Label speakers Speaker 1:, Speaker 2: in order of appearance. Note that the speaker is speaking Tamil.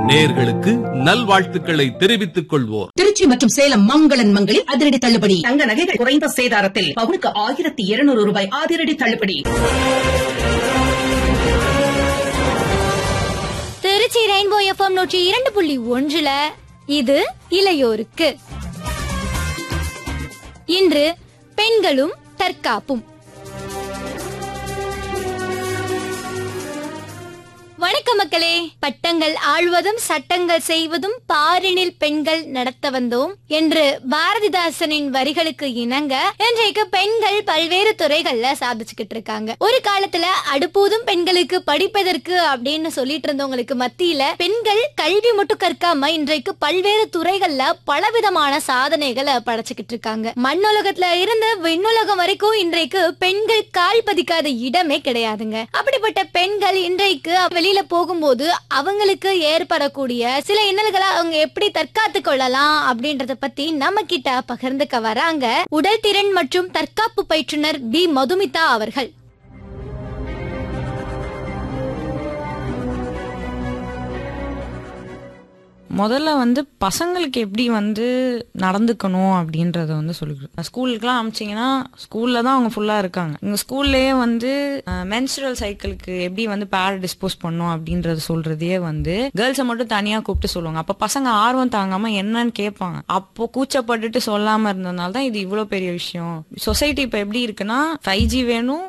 Speaker 1: நேர்களுக்கு நல்வாழ்த்துக்களை தெரிவித்துக் கொள்வோர்
Speaker 2: திருச்சி மற்றும் சேலம் மங்களன் மங்களில் அதிரடி தள்ளுபடி
Speaker 3: தங்க நகைகள் குறைந்த சேதாரத்தில் பவுனுக்கு ஆயிரத்தி இருநூறு ரூபாய் அதிரடி தள்ளுபடி
Speaker 4: திருச்சி ரெயின்போ எஃப்எம் நூற்றி இரண்டு புள்ளி ஒன்றுல இது இளையோருக்கு இன்று பெண்களும் தற்காப்பும் வணக்கம் மக்களே பட்டங்கள் ஆழ்வதும் சட்டங்கள் செய்வதும் பாரினில் பெண்கள் நடத்த வந்தோம் என்று பாரதிதாசனின் வரிகளுக்கு இணங்க இன்றைக்கு பெண்கள் பல்வேறு துறைகள்ல சாதிச்சுக்கிட்டு இருக்காங்க ஒரு காலத்துல அடுப்பூதும் பெண்களுக்கு படிப்பதற்கு அப்படின்னு சொல்லிட்டு இருந்தவங்களுக்கு மத்தியில பெண்கள் கல்வி மட்டும் கற்காம இன்றைக்கு பல்வேறு துறைகள்ல பலவிதமான சாதனைகளை படைச்சுக்கிட்டு இருக்காங்க மண்ணுலகத்துல இருந்து விண்ணுலகம் வரைக்கும் இன்றைக்கு பெண்கள் கால் பதிக்காத இடமே கிடையாதுங்க அப்படிப்பட்ட பெண்கள் இன்றைக்கு வெளியில போகும்போது அவங்களுக்கு ஏற்படக்கூடிய சில இன்னல்களை அவங்க எப்படி தற்காத்து கொள்ளலாம் அப்படின்றத பத்தி நம்ம கிட்ட பகிர்ந்துக்க வராங்க உடல் திறன் மற்றும் தற்காப்பு பயிற்றுனர் பி மதுமிதா அவர்கள்
Speaker 5: முதல்ல வந்து பசங்களுக்கு எப்படி வந்து நடந்துக்கணும் அப்படின்றத வந்து சொல்லிக்கிறோம் ஸ்கூலுக்குலாம் அமிச்சிங்கன்னா ஸ்கூல்ல தான் அவங்க ஃபுல்லா இருக்காங்க இங்க ஸ்கூல்லயே வந்து மென்சுரல் சைக்கிளுக்கு எப்படி வந்து பேட் டிஸ்போஸ் பண்ணும் அப்படின்றத சொல்றதையே வந்து கேர்ள்ஸை மட்டும் தனியா கூப்பிட்டு சொல்லுவாங்க அப்ப பசங்க ஆர்வம் தாங்காம என்னன்னு கேட்பாங்க அப்போ கூச்சப்பட்டுட்டு சொல்லாம இருந்ததுனால தான் இது இவ்வளவு பெரிய விஷயம் சொசைட்டி இப்ப எப்படி இருக்குன்னா ஃபைவ் ஜி வேணும்